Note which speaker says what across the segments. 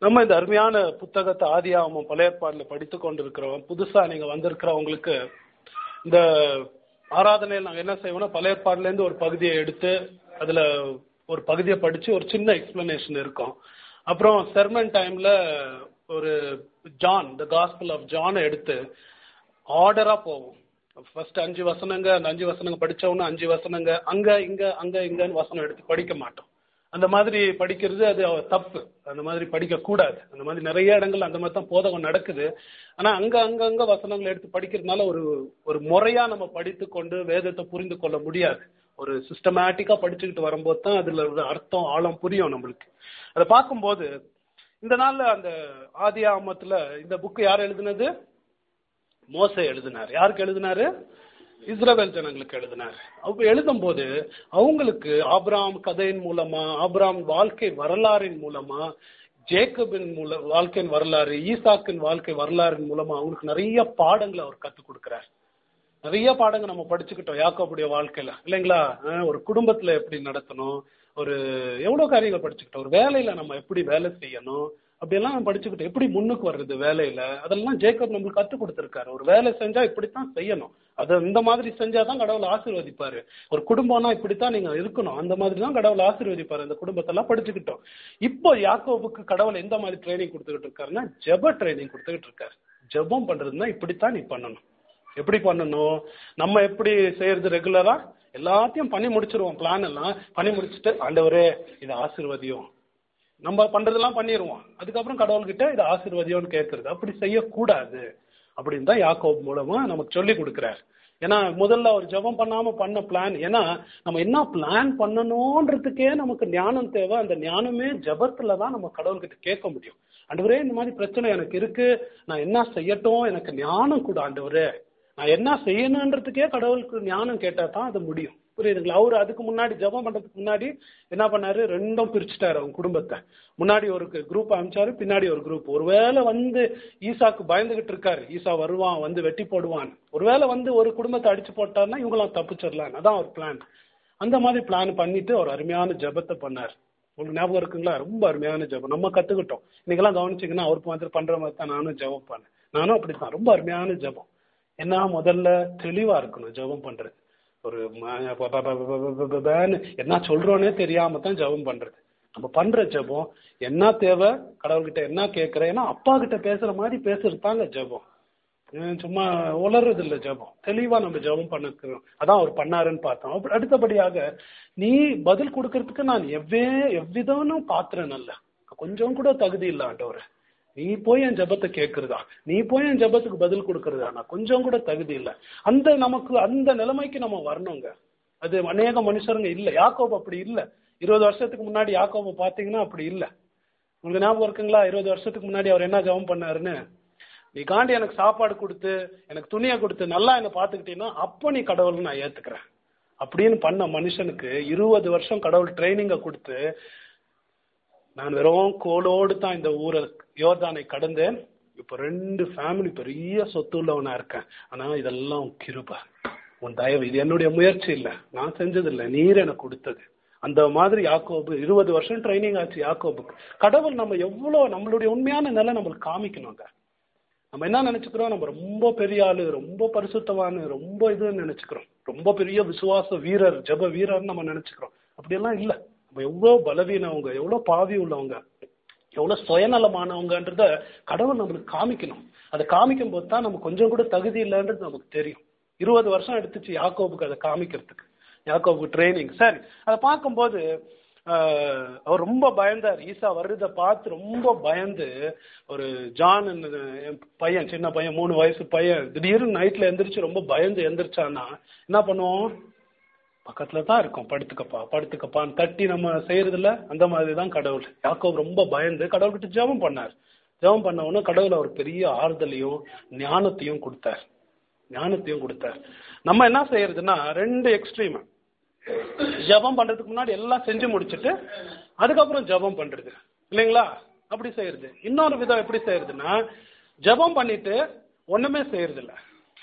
Speaker 1: நம்ம இந்த அருமையான புத்தகத்தை ஆதியாகமம் பழைய ஏற்பாடுல படித்து கொண்டிருக்கிறோம் புதுசா நீங்க வந்திருக்கிறவங்களுக்கு இந்த ஆராதனையில் நாங்க என்ன செய்வோம்னா பழைய ஏற்பாடுல இருந்து ஒரு பகுதியை எடுத்து அதுல ஒரு பகுதியை படிச்சு ஒரு சின்ன எக்ஸ்பிளனேஷன் இருக்கும் அப்புறம் செர்மன் டைம்ல ஒரு ஜான் த காஸ்பிள் ஆஃப் ஜானை எடுத்து ஆர்டரா போவோம் ஃபர்ஸ்ட் அஞ்சு வசனங்க அந்த அஞ்சு வசனங்க படிச்சவொன்னு அஞ்சு வசனங்க அங்க இங்க அங்க இங்கன்னு வசனம் எடுத்து படிக்க மாட்டோம் அந்த மாதிரி படிக்கிறது அது தப்பு அந்த மாதிரி படிக்க கூடாது அந்த மாதிரி நிறைய இடங்கள் அந்த மாதிரி தான் போதகம் நடக்குது ஆனா அங்க அங்க அங்க வசனங்களை எடுத்து படிக்கிறதுனால ஒரு ஒரு முறையா நம்ம படித்து கொண்டு வேதத்தை புரிந்து கொள்ள முடியாது ஒரு சிஸ்டமேட்டிக்கா படிச்சுக்கிட்டு வரும்போது தான் அதுல ஒரு அர்த்தம் ஆழம் புரியும் நம்மளுக்கு அதை பார்க்கும்போது இந்த நாள்ல அந்த ஆதி ஆமத்துல இந்த புக் யார் எழுதுனது மோசை எழுதினார் யாருக்கு எழுதினாரு இஸ்ரவேல் ஜனங்களுக்கு எழுதினார் அவங்க எழுதும் போது அவங்களுக்கு ஆப்ராம் கதையின் மூலமா ஆப்ராம் வாழ்க்கை வரலாறின் மூலமா ஜேக்கபின் மூல வாழ்க்கையின் வரலாறு ஈசாக்கின் வாழ்க்கை வரலாறின் மூலமா அவங்களுக்கு நிறைய பாடங்களை அவர் கத்துக் கொடுக்கிறார் நிறைய பாடங்கள் நம்ம படிச்சுக்கிட்டோம் யாக்கோபுடைய வாழ்க்கையில இல்லைங்களா அஹ் ஒரு குடும்பத்துல எப்படி நடத்தணும் ஒரு எவ்வளவு காரியங்கள் படிச்சுக்கிட்டோம் ஒரு வேலையில நம்ம எப்படி வேலை செய்யணும் அப்படியெல்லாம் நம்ம படிச்சுக்கிட்டோம் எப்படி முன்னுக்கு வர்றது வேலையில அதெல்லாம் ஜேக்கப் நம்மளுக்கு கத்துக் கொடுத்துருக்காரு ஒரு வேலை செஞ்சா இப்படித்தான் செய்யணும் அதை இந்த மாதிரி செஞ்சாதான் கடவுள் ஆசீர்வதிப்பாரு ஒரு குடும்பம்னா இப்படித்தான் நீங்க இருக்கணும் அந்த மாதிரி தான் கடவுள் ஆசீர்வதிப்பாரு அந்த குடும்பத்தெல்லாம் படிச்சுக்கிட்டோம் இப்போ யாக்கோபுக்கு கடவுள் எந்த மாதிரி ட்ரைனிங் கொடுத்துக்கிட்டு இருக்காருன்னா ஜெப ட்ரைனிங் கொடுத்துக்கிட்டு இருக்காரு ஜெபம் பண்றதுன்னா இப்படித்தான் நீ பண்ணணும் எப்படி பண்ணணும் நம்ம எப்படி செய்யறது ரெகுலரா எல்லாத்தையும் பண்ணி முடிச்சிருவோம் பிளான் எல்லாம் பண்ணி முடிச்சுட்டு ஆண்டவரே இது ஆசீர்வதியும் நம்ம பண்றதெல்லாம் பண்ணிடுவோம் அதுக்கப்புறம் கடவுள்கிட்ட இது ஆசீர்வதியம்னு கேட்கறது அப்படி செய்யக்கூடாது அப்படின்னு தான் யாக்கோப் மூலமா நமக்கு சொல்லி கொடுக்குறாரு ஏன்னா முதல்ல அவர் ஜெபம் பண்ணாம பண்ண பிளான் ஏன்னா நம்ம என்ன பிளான் பண்ணணும்ன்றதுக்கே நமக்கு ஞானம் தேவை அந்த ஞானமே ஜபத்துல தான் நம்ம கடவுள்கிட்ட கேட்க முடியும் ஆண்டவரே இந்த மாதிரி பிரச்சனை எனக்கு இருக்கு நான் என்ன செய்யட்டும் எனக்கு ஞானம் கூட ஆண்டவரே நான் என்ன செய்யணுன்றதுக்கே கடவுளுக்கு ஞானம் கேட்டா தான் அது முடியும் புரியுதுங்களா அவரு அதுக்கு முன்னாடி ஜெபம் பண்றதுக்கு முன்னாடி என்ன பண்ணாரு ரெண்டும் பிரிச்சுட்டாரு அவங்க குடும்பத்தை முன்னாடி ஒரு குரூப் அனுப்பிச்சாரு பின்னாடி ஒரு குரூப் ஒருவேளை வந்து ஈசாக்கு பயந்துகிட்டு இருக்காரு ஈசா வருவான் வந்து வெட்டி போடுவான் ஒருவேளை வந்து ஒரு குடும்பத்தை அடிச்சு போட்டாருன்னா இவங்களாம் தப்பிச்சிடலாம் அதான் ஒரு பிளான் அந்த மாதிரி பிளான் பண்ணிட்டு ஒரு அருமையான ஜெபத்தை பண்ணார் உங்களுக்கு ஞாபகம் இருக்குங்களா ரொம்ப அருமையான ஜெபம் நம்ம கத்துக்கிட்டோம் இன்னைக்கெல்லாம் கவனிச்சிங்கன்னா அவருக்கு மாதிரி பண்ற மாதிரி தான் நானும் ஜெபம் பண்ணேன் நானும் அப்படித்தான் ரொம்ப அருமையான ஜெபம் என்ன முதல்ல தெளிவா இருக்கணும் ஜெபம் பண்றது ஒரு ம- ப- ப- ப- ப- ப- ப- ப- பன்னு என்ன சொல்றோன்னே தெரியாம தான் ஜெபம் பண்றது நம்ம பண்ற ஜெபம் என்ன தேவை கடவுள்கிட்ட என்ன கேட்கிற ஏன்னா அப்பா கிட்ட பேசுற மாதிரி பேசுறது தாங்க ஜெபம் ஹம் சும்மா உளறது இல்ல ஜெபம் தெளிவா நம்ம ஜெபம் பண்ணிக்கிறோம் அதான் அவர் பண்ணாருன்னு பார்த்தோம் அப்ப அடுத்தபடியாக நீ பதில் கொடுக்கறதுக்கு நான் எவ்வே எவ்விதம்னு பாத்திரம் அல்ல கொஞ்சம் கூட தகுதி இல்ல ஆண்டவரே நீ போய் என் ஜெபத்தை கேட்கறதா நீ போய் என் ஜெபத்துக்கு பதில் கொடுக்கறதா நான் கொஞ்சம் கூட தகுதி இல்ல அந்த நமக்கு அந்த நிலைமைக்கு நம்ம வரணுங்க அது அநேக மனுஷருங்க இல்ல யாக்கோப் அப்படி இல்ல இருபது வருஷத்துக்கு முன்னாடி யாக்கோப பாத்தீங்கன்னா அப்படி இல்ல உங்களுக்கு ஞாபகம் இருக்குங்களா இருபது வருஷத்துக்கு முன்னாடி அவர் என்ன ஜெபம் பண்ணாருன்னு நீ காண்டி எனக்கு சாப்பாடு கொடுத்து எனக்கு துணியை கொடுத்து நல்லா என்னை பார்த்துக்கிட்டீங்கன்னா அப்போ நீ கடவுள் நான் ஏத்துக்கிறேன் அப்படின்னு பண்ண மனுஷனுக்கு இருபது வருஷம் கடவுள் ட்ரைனிங்கை கொடுத்து நான் வெறும் கோலோடு தான் இந்த ஊரை யோர்தானை கடந்தேன் இப்போ ரெண்டு ஃபேமிலி பெரிய சொத்து உள்ளவனா இருக்கேன் ஆனா இதெல்லாம் உன் கிருபை உன் தயவு இது என்னுடைய முயற்சி இல்லை நான் செஞ்சது இல்லை நீர் எனக்கு கொடுத்தது அந்த மாதிரி யாக்கோபு இருபது வருஷம் ட்ரைனிங் ஆச்சு யாக்கோபுக்கு கடவுள் நம்ம எவ்வளவு நம்மளுடைய உண்மையான நிலை நம்மளுக்கு காமிக்கணுங்க நம்ம என்ன நினைச்சுக்கிறோம் நம்ம ரொம்ப பெரிய ஆளு ரொம்ப பரிசுத்தவானு ரொம்ப இதுன்னு நினைச்சுக்கிறோம் ரொம்ப பெரிய விசுவாச வீரர் ஜெப வீரர்னு நம்ம நினைச்சுக்கிறோம் அப்படியெல்லாம் இல்ல நம்ம எவ்வளவு பலவீனவங்க எவ்வளவு பாவி உள்ளவங்க எவ்வளவு சுயநலமானவங்கன்றத கடவுள் நம்மளுக்கு காமிக்கணும் அதை காமிக்கும் போது தான் நம்ம கொஞ்சம் கூட தகுதி இல்லைன்றது நமக்கு தெரியும் இருபது வருஷம் எடுத்துச்சு யாக்கோபுக்கு அதை காமிக்கிறதுக்கு யாக்கோபுக்கு ட்ரைனிங் சரி அதை பார்க்கும்போது ஆஹ், அவர் ரொம்ப பயந்தார் ஈசா வர்றதை பார்த்து ரொம்ப பயந்து ஒரு ஜான் என் பையன் சின்ன பையன் மூணு வயசு பையன் திடீர்னு நைட்ல எந்திரிச்சு ரொம்ப பயந்து எந்திரிச்சான்னா என்ன பண்ணுவோம் பக்கத்துல தான் இருக்கும் படுத்துக்கப்பா படுத்துக்கப்பான்னு தட்டி நம்ம செய்யறதில்ல அந்த மாதிரி தான் கடவுள் யாக்கோப் ரொம்ப பயந்து கடவுள்கிட்ட ஜெபம் பண்ணார் ஜெபம் பண்ண உடனே கடவுள் அவர் பெரிய ஆறுதலையும் ஞானத்தையும் கொடுத்தார் ஞானத்தையும் கொடுத்தார் நம்ம என்ன செய்யறதுன்னா ரெண்டு எக்ஸ்ட்ரீம் ஜெபம் பண்றதுக்கு முன்னாடி எல்லாம் செஞ்சு முடிச்சிட்டு அதுக்கப்புறம் ஜெபம் பண்றது இல்லைங்களா அப்படி செய்யறது இன்னொரு விதம் எப்படி செய்யறதுன்னா ஜெபம் பண்ணிட்டு ஒண்ணுமே செய்யறது இல்ல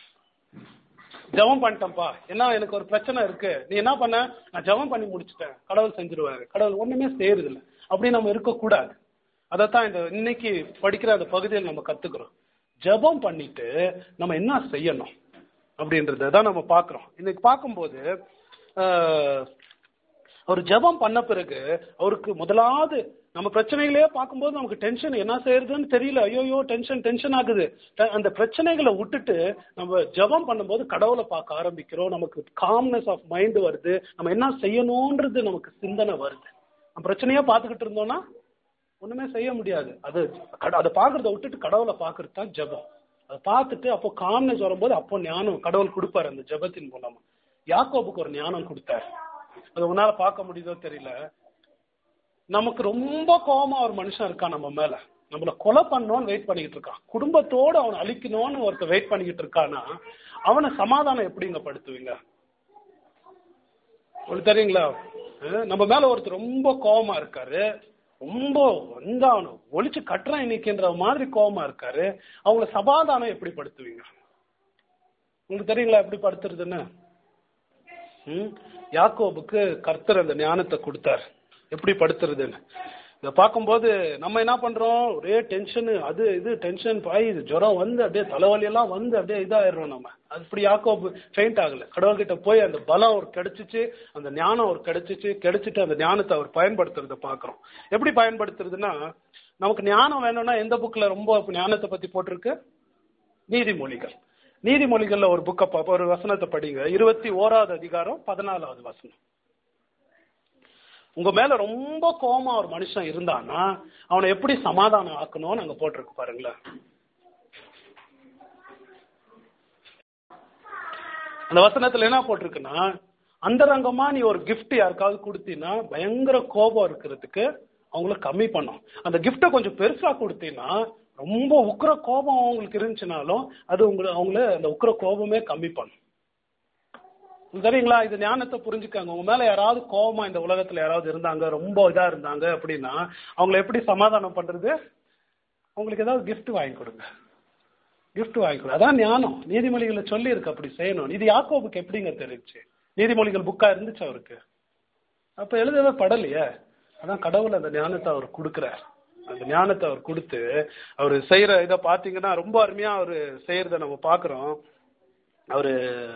Speaker 1: ஜெபம் பண்ணிட்டேன்ப்பா என்ன எனக்கு ஒரு பிரச்சனை இருக்கு நீ என்ன பண்ண நான் ஜெபம் பண்ணி முடிச்சிட்டேன் கடவுள் செஞ்சிருவாரு கடவுள் ஒண்ணுமே செய்யறது இல்ல அப்படி நம்ம இருக்கக்கூடாது அதைத்தான் இந்த இன்னைக்கு படிக்கிற அந்த பகுதியில் நம்ம கத்துக்கிறோம் ஜெபம் பண்ணிட்டு நம்ம என்ன செய்யணும் அப்படின்றத தான் நம்ம பார்க்குறோம் இன்னைக்கு பார்க்கும்போது ஆஹ், அவர் ஜெபம் பண்ண பிறகு அவருக்கு முதலாவது நம்ம பிரச்சனைகளே பார்க்கும்போது நமக்கு டென்ஷன் என்ன செய்யறதுன்னு தெரியல ஐயோயோ டென்ஷன் டென்ஷன் ஆகுது ட- அந்த பிரச்சனைகளை விட்டுட்டு நம்ம ஜெபம் பண்ணும்போது கடவுளை பார்க்க ஆரம்பிக்கிறோம் நமக்கு காம்னஸ் ஆஃப் மைண்ட் வருது நம்ம என்ன செய்யணும்ன்றது நமக்கு சிந்தனை வருது நம்ம பிரச்சனையா பார்த்துக்கிட்டு இருந்தோம்னா ஒண்ணுமே செய்ய முடியாது அது கட- அதை பார்க்கறத விட்டுட்டு கடவுளை பார்க்கறது தான் ஜெபம் அதை பார்த்துட்டு அப்போ காம்னஸ் வரும்போது அப்போ ஞானம் கடவுள் கொடுப்பாரு அந்த ஜெபத்தின் மூலமா யாக்கோபுக்கு ஒரு ஞானம் கொடுத்தாரு அது உன்னால பார்க்க முடியுதோ தெரியல நமக்கு ரொம்ப கோவமா ஒரு மனுஷன் இருக்கான் நம்ம மேல நம்மள கொலை பண்ணணும்னு வெயிட் பண்ணிக்கிட்டு இருக்கான் குடும்பத்தோட அவனை அழிக்கணும்னு ஒருத்தர் வெயிட் பண்ணிக்கிட்டு இருக்கானா அவனை சமாதானம் எப்படிங்க படுத்துவீங்க உங்களுக்கு தெரியுங்களா அஹ் நம்ம மேல ஒருத்தர் ரொம்ப கோவமா இருக்காரு ரொம்ப வந்து அவனை ஒழிச்சு கட்டுறான் இன்னைக்குன்ற மாதிரி கோவமா இருக்காரு அவங்கள சமாதானம் எப்படி படுத்துவீங்க உங்களுக்கு தெரியுங்களா எப்படி படுத்துறதுன்னு ம்? யாக்கோபுக்கு கர்த்தர் அந்த ஞானத்தை கொடுத்தார் எப்படி படுத்துறதுன்னு இதை பார்க்கும்போது நம்ம என்ன பண்றோம் ஒரே டென்ஷனு அது இது டென்ஷன் பாய் இது ஜுரம் வந்து அப்படியே தலைவலி எல்லாம் வந்து அப்படியே இதாயிடுறோம் நம்ம அது இப்படி யாக்கோபு ஃபெயிண்ட் ஆகல கடவுள்கிட்ட போய் அந்த பலம் அவர் கிடைச்சிச்சு அந்த ஞானம் அவர் கிடைச்சிச்சு கிடைச்சிட்டு அந்த ஞானத்தை அவர் பயன்படுத்துறத பார்க்குறோம் எப்படி பயன்படுத்துறதுன்னா நமக்கு ஞானம் வேணும்னா எந்த புக்ல ரொம்ப ஞானத்தை பத்தி போட்டிருக்கு நீதிமொழிகள் நீதிமொழிகள்ல ஒரு புக்கை பார்ப்போம் ஒரு வசனத்தை படிங்க இருபத்தி ஓராவது அதிகாரம் பதினாலாவது வசனம் உங்க மேல ரொம்ப கோவமா ஒரு மனுஷன் இருந்தான்னா அவனை எப்படி சமாதானம் ஆக்கணும்னு அங்க போட்டிருக்கு பாருங்களேன் அந்த வசனத்துல என்ன போட்டிருக்குன்னா அந்தரங்கமா நீ ஒரு gift யாருக்காவது கொடுத்தீன்னா பயங்கர கோபம் இருக்கிறதுக்கு அவங்கள கம்மி பண்ணும் அந்த கிஃப்டை கொஞ்சம் பெருசா கொடுத்தீங்கன்னா ரொம்ப உக்கிர கோபம் அவங்களுக்கு இருந்துச்சுனாலும் அது உங்களை அவங்கள அந்த உக்கிர கோபமே கம்மி பண்ணும் சரிங்களா இது ஞானத்தை புரிஞ்சுக்காங்க உங்க மேல யாராவது கோவமா இந்த உலகத்துல யாராவது இருந்தாங்க ரொம்ப இதா இருந்தாங்க அப்படின்னா அவங்கள எப்படி சமாதானம் பண்றது அவங்களுக்கு ஏதாவது gift வாங்கி கொடுங்க gift வாங்கி கொடு அதான் ஞானம் நீதிமொழிகளை சொல்லி இருக்கு அப்படி செய்யணும் இது யாக்கோபுக்கு எப்படிங்க தெரிஞ்சு நீதிமொழிகள் புக்கா இருந்துச்சு அவருக்கு அப்ப எழுதவே படலையே அதான் கடவுள் அந்த ஞானத்தை அவர் கொடுக்குறார் அந்த ஞானத்தை அவர் கொடுத்து அவர் செய்யற இதை பார்த்தீங்கன்னா ரொம்ப அருமையா அவர் செய்யறத நம்ம பார்க்குறோம் அவரு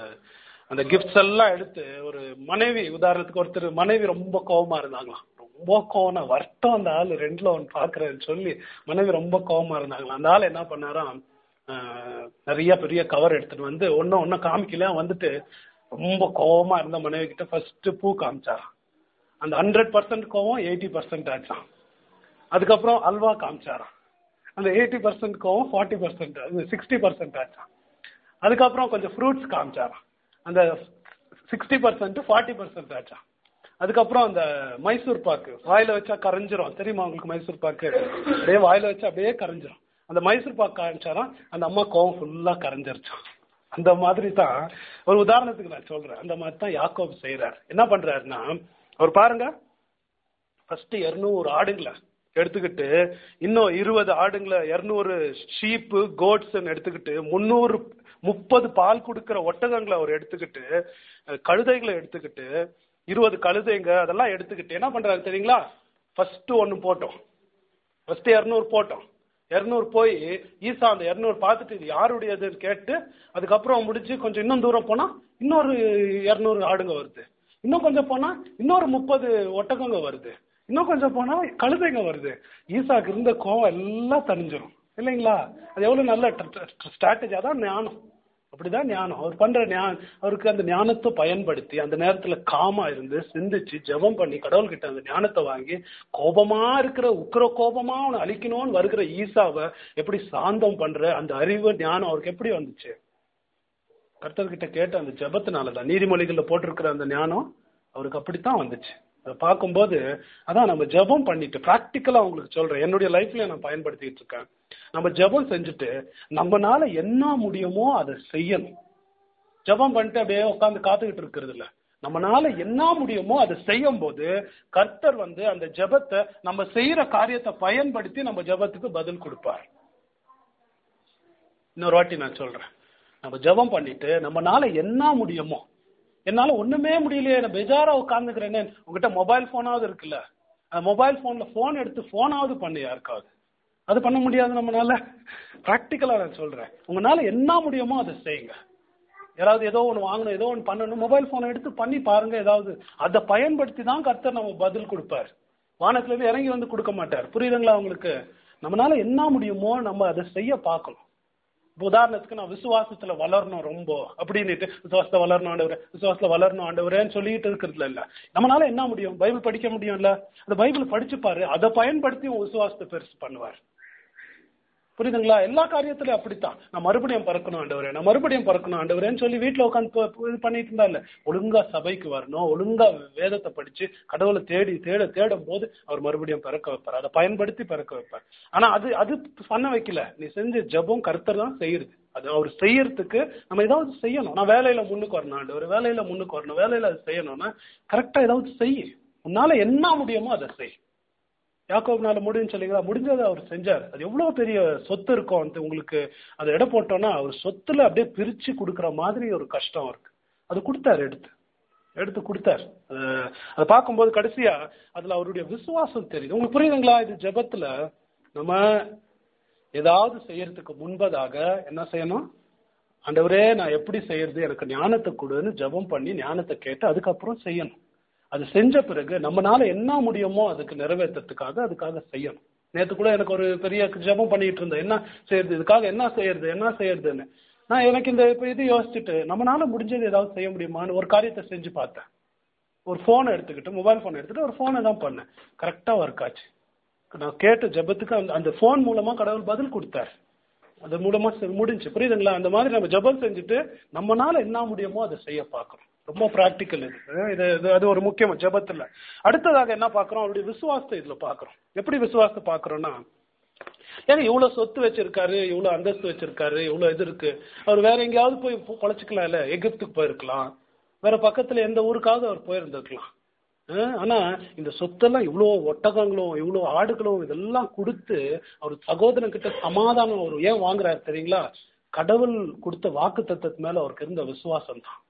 Speaker 1: அந்த கிஃப்ட்ஸ் எல்லாம் எடுத்து ஒரு மனைவி உதாரணத்துக்கு ஒருத்தர் மனைவி ரொம்ப கோவமா இருந்தாங்களாம் ரொம்ப கோவம் வருத்தம் அந்த ஆள் ரெண்டுல ஒன்று பாக்குறேன்னு சொல்லி மனைவி ரொம்ப கோவமா இருந்தாங்களாம் அந்த ஆள் என்ன பண்ணாராம் ஆஹ், நிறைய பெரிய கவர் எடுத்துட்டு வந்து ஒன்னும் ஒன்னும் காமிக்கல வந்துட்டு ரொம்ப கோவமா இருந்த மனைவி கிட்ட ஃபர்ஸ்ட் பூ காமிச்சாராம் அந்த ஹண்ட்ரட் பர்சன்ட் கோவம் எயிட்டி பர்சன்ட் ஆச்சான் அதுக்கப்புறம் அல்வா காமிச்சாராம் அந்த எயிட்டி பர்சன்ட் கோவம் ஃபார்ட்டி பர்சன்ட் சிக்ஸ்டி பர்சன்ட் ஆச்சான் அதுக்கப்புறம் கொஞ்சம் ஃப்ரூட்ஸ் காமிச்சாராம் அந்த சிக்ஸ்டி பர்சன்ட் ஃபார்ட்டி பர்சன்ட் ஆச்சான் அதுக்கப்புறம் அந்த மைசூர் பாக்கு வாயில வச்சா கரைஞ்சிரும் தெரியுமா உங்களுக்கு மைசூர் பாக்கு அப்படியே வாயில வச்சா அப்படியே கரைஞ்சிரும் அந்த மைசூர் பாக்கு காமிச்சாராம் அந்த அம்மா கோவம் ஃபுல்லா கரைஞ்சிருச்சான் அந்த மாதிரி தான் ஒரு உதாரணத்துக்கு நான் சொல்றேன் அந்த மாதிரி தான் யாக்கோப் செய்யறாரு என்ன பண்றாருன்னா அவர் பாருங்க ஃபர்ஸ்ட் இருநூறு ஆடுங்களை எடுத்துக்கிட்டு இன்னும் இருபது ஆடுங்களை இருநூறு ஷீப்பு கோட்ஸ் எடுத்துக்கிட்டு முந்நூறு முப்பது பால் கொடுக்கிற ஒட்டகங்களை அவர் எடுத்துக்கிட்டு அஹ், கழுதைகளை எடுத்துக்கிட்டு இருபது கழுதைங்க அதெல்லாம் எடுத்துக்கிட்டு என்ன பண்றாரு தெரியுங்களா ஃபர்ஸ்ட் ஒன்னு போட்டோம் ஃபர்ஸ்ட் இரநூறு போட்டோம் இரநூறு போய் ஈசா அந்த இரநூறு பார்த்துட்டு இது யாருடையதுன்னு கேட்டு அதுக்கப்புறம் முடிச்சு கொஞ்சம் இன்னும் தூரம் போனா இன்னொரு இரநூறு ஆடுங்க வருது இன்னும் கொஞ்சம் போனா இன்னொரு முப்பது ஒட்டகங்க வருது இன்னும் கொஞ்சம் போனா கழுதைங்க வருது ஈசாக்கு இருந்த கோவம் எல்லாம் தணிஞ்சிரும் இல்லைங்களா அது எவ்வளவு நல்ல ஸ்ட்ராட்டஜி அதான் ஞானம் அப்படிதான் ஞானம் அவர் பண்ற ஞானம் அவருக்கு அந்த ஞானத்தை பயன்படுத்தி அந்த நேரத்துல காமா இருந்து சிந்திச்சு ஜெபம் பண்ணி கடவுள்கிட்ட அந்த ஞானத்தை வாங்கி கோபமா இருக்கிற உக்கிர கோபமா அவனை அழிக்கணும்னு வருகிற ஈசாவை எப்படி சாந்தம் பண்ற அந்த அறிவு ஞானம் அவருக்கு எப்படி வந்துச்சு கர்த்தர்கிட்ட கேட்ட அந்த ஜெபத்தினாலதான் நீதிமொழிகள்ல போட்டிருக்கிற அந்த ஞானம் அவருக்கு அப்படித்தான் வந்துச்சு அதை பார்க்கும்போது அதான் நம்ம ஜெபம் பண்ணிட்டு ப்ராக்டிக்கலா உங்களுக்கு சொல்றேன் என்னுடைய லைஃப்ல நான் பயன்படுத்திட்டு இருக்கேன் நம்ம ஜெபம் செஞ்சுட்டு நம்மனால என்ன முடியுமோ அதை செய்யணும் ஜெபம் பண்ணிட்டு அப்படியே உட்காந்து காத்துக்கிட்டு இருக்கிறது இல்ல நம்மனால என்ன முடியுமோ அதை செய்யும் போது கர்த்தர் வந்து அந்த ஜெபத்தை நம்ம செய்யற காரியத்தை பயன்படுத்தி நம்ம ஜெபத்துக்கு பதில் கொடுப்பார் இன்னொரு வாட்டி நான் சொல்றேன் நம்ம ஜெபம் பண்ணிட்டு நம்மனால என்ன முடியுமோ என்னால ஒண்ணுமே முடியலையே நான் பெஜாரா உட்காந்துக்கிறேனே உங்ககிட்ட மொபைல் போனாவது இருக்குல்ல மொபைல் ஃபோனில் ஃபோன் எடுத்து ஃபோனாவது பண்ணு யாருக்காவது அது பண்ண முடியாது நம்மளால ப்ராக்டிக்கலாக நான் சொல்கிறேன் உங்களால் என்ன முடியுமோ அதை செய்யுங்க யாராவது ஏதோ ஒன்று வாங்கணும் ஏதோ ஒன்று பண்ணணும் மொபைல் ஃபோனை எடுத்து பண்ணி பாருங்க ஏதாவது அதை பயன்படுத்தி தான் கர்த்தர் நம்ம பதில் கொடுப்பார் வானத்துலேருந்து இறங்கி வந்து கொடுக்க மாட்டார் புரியுதுங்களா உங்களுக்கு நம்மளால என்ன முடியுமோ நம்ம அதை செய்ய பார்க்கணும் இப்போ உதாரணத்துக்கு நான் விசுவாசத்துல வளரணும் ரொம்ப அப்படின்னுட்டு விசுவாசத்தை வளரணும் ஆண்டவர் விசுவாசத்துல வளரணும் ஆண்டவரேன்னு சொல்லிட்டு இருக்கிறதுல இல்ல நம்மளால என்ன முடியும் பைபிள் படிக்க முடியும்ல அந்த பைபிள் படிச்சு பாரு அதை பயன்படுத்தி உன் விசுவாசத்தை பெருசு பண்ணுவார் புரியுதுங்களா எல்லா காரியத்திலும் அப்படித்தான் நான் மறுபடியும் பறக்கணும் ஆண்டவரே நான் மறுபடியும் பறக்கணும் ஆண்டவரேன்னு சொல்லி வீட்டில் உட்காந்து இது பண்ணிட்டு இருந்தா இல்ல ஒழுங்கா சபைக்கு வரணும் ஒழுங்கா வேதத்தை படிச்சு கடவுளை தேடி தேட தேடும் போது அவர் மறுபடியும் பிறக்க வைப்பார் அதை பயன்படுத்தி பிறக்க வைப்பார் ஆனா அது அது பண்ண வைக்கல நீ செஞ்ச ஜெபம் கர்த்தர் தான் செய்யுது அது அவர் செய்யறதுக்கு நம்ம ஏதாவது செய்யணும் நான் வேலையில முன்னுக்கு வரணும் ஆண்டவர் வேலையில முன்னுக்கு வரணும் வேலையில அது செய்யணும்னா கரெக்டா ஏதாவது செய் உன்னால என்ன முடியுமோ அதை செய் யாக்கோப்னால முடியும்னு சொல்லிங்களா முடிஞ்சதை அவர் செஞ்சார் அது எவ்வளவு பெரிய சொத்து இருக்கும் அந்த உங்களுக்கு அதை எடை போட்டோம்னா அவர் சொத்துல அப்படியே பிரிச்சு கொடுக்குற மாதிரி ஒரு கஷ்டம் இருக்கு அது கொடுத்தாரு எடுத்து எடுத்து கொடுத்தார் அஹ் அதை பார்க்கும்போது கடைசியா அதுல அவருடைய விசுவாசம் தெரியுது உங்களுக்கு புரியுதுங்களா இது ஜெபத்துல நம்ம ஏதாவது செய்யறதுக்கு முன்பதாக என்ன செய்யணும் ஆண்டவரே நான் எப்படி செய்யறது எனக்கு ஞானத்தை கொடுன்னு ஜெபம் பண்ணி ஞானத்தை கேட்டு அதுக்கப்புறம் செய்யணும் அது செஞ்ச பிறகு நம்மனால என்ன முடியுமோ அதுக்கு நிறைவேற்றத்துக்காக அதுக்காக செய்யணும் நேத்து கூட எனக்கு ஒரு பெரிய ஜெபம் பண்ணிட்டு இருந்தேன் என்ன செய்யறது இதுக்காக என்ன செய்யறது என்ன செய்யறதுன்னு நான் எனக்கு இந்த இப்ப இது யோசிச்சுட்டு நம்மனால முடிஞ்சது ஏதாவது செய்ய முடியுமான்னு ஒரு காரியத்தை செஞ்சு பார்த்தேன் ஒரு ஃபோனை எடுத்துக்கிட்டு மொபைல் ஃபோன் எடுத்துட்டு ஒரு ஃபோனை தான் பண்ணேன் கரெக்டாக ஒர்க் ஆச்சு நான் கேட்ட ஜெபத்துக்கு அந்த அந்த ஃபோன் மூலமா கடவுள் பதில் கொடுத்தார் அது மூலமா சரி முடிஞ்சு புரியுதுங்களா அந்த மாதிரி நம்ம ஜெபம் செஞ்சுட்டு நம்மனால என்ன முடியுமோ அதை செய்ய பார்க்கறோம் ரொம்ப ப்ராக்டிக்கல் இது அஹ் இது இது அது ஒரு முக்கியம் ஜெபத்துல அடுத்ததாக என்ன பார்க்கறோம் அவருடைய விசுவாசத்தை இதுல பார்க்கறோம் எப்படி விசுவாசத்தை பார்க்கறோம்னா ஏன்னா இவ்வளவு சொத்து வச்சிருக்காரு இவ்வளவு அந்தஸ்து வச்சிருக்காரு இவ்வளவு இது இருக்கு அவர் வேற எங்கேயாவது போய் பொ- பொழைச்சுக்கலாம்ல எகிப்துக்கு போயிருக்கலாம் வேற பக்கத்துல எந்த ஊருக்காவது அவர் போயிருந்திருக்கலாம் அஹ் ஆனா இந்த சொத்தெல்லாம் இவ்வளோ ஒட்டகங்களும் இவ்வளோ ஆடுகளும் இதெல்லாம் கொடுத்து அவர் சகோதரன் கிட்ட சமாதானம் அவர் ஏன் வாங்குறாரு தெரியுங்களா கடவுள் கொடுத்த வாக்கு தத்துவத்து மேல அவருக்கு இருந்த விசுவாசம் தான்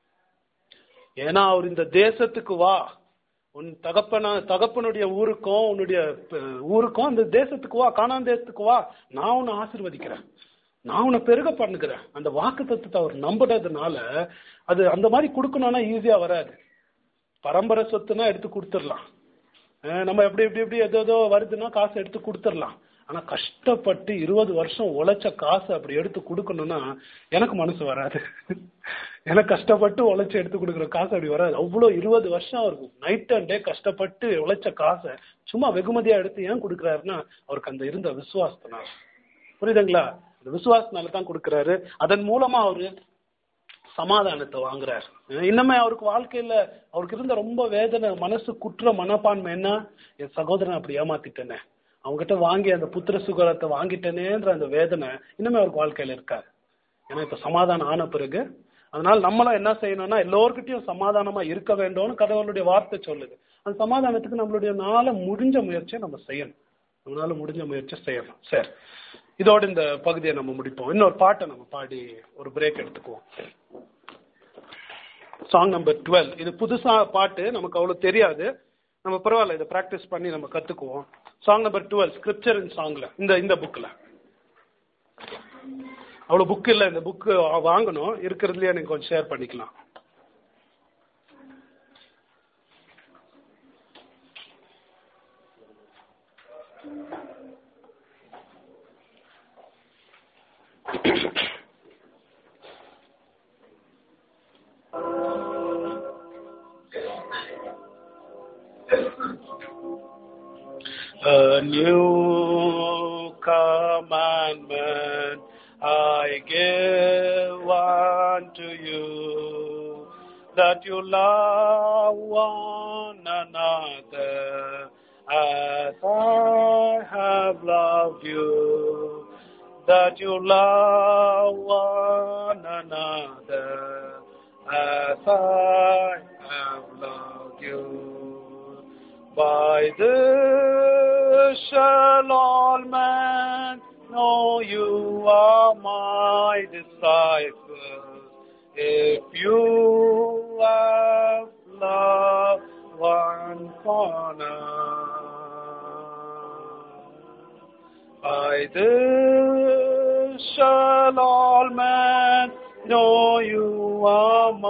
Speaker 1: ஏன்னா அவர் இந்த தேசத்துக்கு வா உன் தகப்பன தகப்பனுடைய ஊருக்கும் உன்னுடைய அஹ், ஊருக்கும் அந்த தேசத்துக்கு வா காணான் தேசத்துக்கு வா நான் உன்னை ஆசீர்வதிக்கிறேன் நான் உன்னை பெருக பண்ணுகிறேன் அந்த வாக்கு தத்துவத்தை அவர் நம்புறதுனால அது அந்த மாதிரி கொடுக்கணும்னா ஈஸியா வராது பரம்பரை சொத்துனா எடுத்து கொடுத்துடலாம் அஹ் நம்ம எப்படி எப்படி எப்படி எதோ ஏதோ வருதுன்னா காசு எடுத்து கொடுத்துடலாம் ஆனா கஷ்டப்பட்டு இருபது வருஷம் உழைச்ச காசு அப்படி எடுத்து கொடுக்கணும்னா எனக்கு மனசு வராது எனக்கு கஷ்டப்பட்டு உழைச்சு எடுத்து கொடுக்குற காசு அப்படி வராது அவ்வளோ இருபது வருஷம் இருக்கும் நைட் அண்ட் டே கஷ்டப்பட்டு உழைச்ச காசை சும்மா வெகுமதியா எடுத்து ஏன் கொடுக்குறாருன்னா அவருக்கு அந்த இருந்த விசுவாசத்தினால புரியுதுங்களா அந்த விசுவாசத்தினால தான் கொடுக்குறாரு அதன் மூலமா அவரு சமாதானத்தை வாங்குறார் இன்னமே அவருக்கு வாழ்க்கையில அவருக்கு இருந்த ரொம்ப வேதனை மனசு குற்ற மனப்பான்மை என்ன என் சகோதரன் அப்படி ஏமாத்திட்டேனே அவங்ககிட்ட வாங்கி அந்த புத்திர சுகரத்தை வாங்கிட்டேனேன்ற அந்த வேதனை இன்னுமே அவருக்கு வாழ்க்கையில இருக்காது ஏன்னா இப்ப சமாதானம் ஆன பிறகு அதனால நம்மளும் என்ன செய்யணும்னா எல்லோர்கிட்டயும் சமாதானமா இருக்க வேண்டும்னு கடவுளுடைய வார்த்தை சொல்லுது அந்த சமாதானத்துக்கு நம்மளுடைய நாள முடிஞ்ச முயற்சியை நம்ம செய்யணும் நம்மளால முடிஞ்ச முயற்சி செய்யணும் சரி இதோட இந்த பகுதியை நம்ம முடிப்போம் இன்னொரு பாட்டை நம்ம பாடி ஒரு பிரேக் எடுத்துக்குவோம் சாங் நம்பர் டுவெல் இது புதுசா பாட்டு நமக்கு அவ்வளவு தெரியாது நம்ம பரவாயில்ல இதை ப்ராக்டிஸ் பண்ணி நம்ம கத்துக்குவோம் song number twelve scripture in சாங்ல இந்த இந்த புக்ல அவ்வளவு புக் இல்ல இந்த புக் வாங்கணும் இருக்கிறதுலயே நீங்க கொஞ்சம் ஷேர் பண்ணிக்கலாம் A new commandment I give unto you, that you love one another as I have loved you, that you love one another as I have loved you. By this shall all men know you are my disciples, if you have love one for another. By this shall all men know you are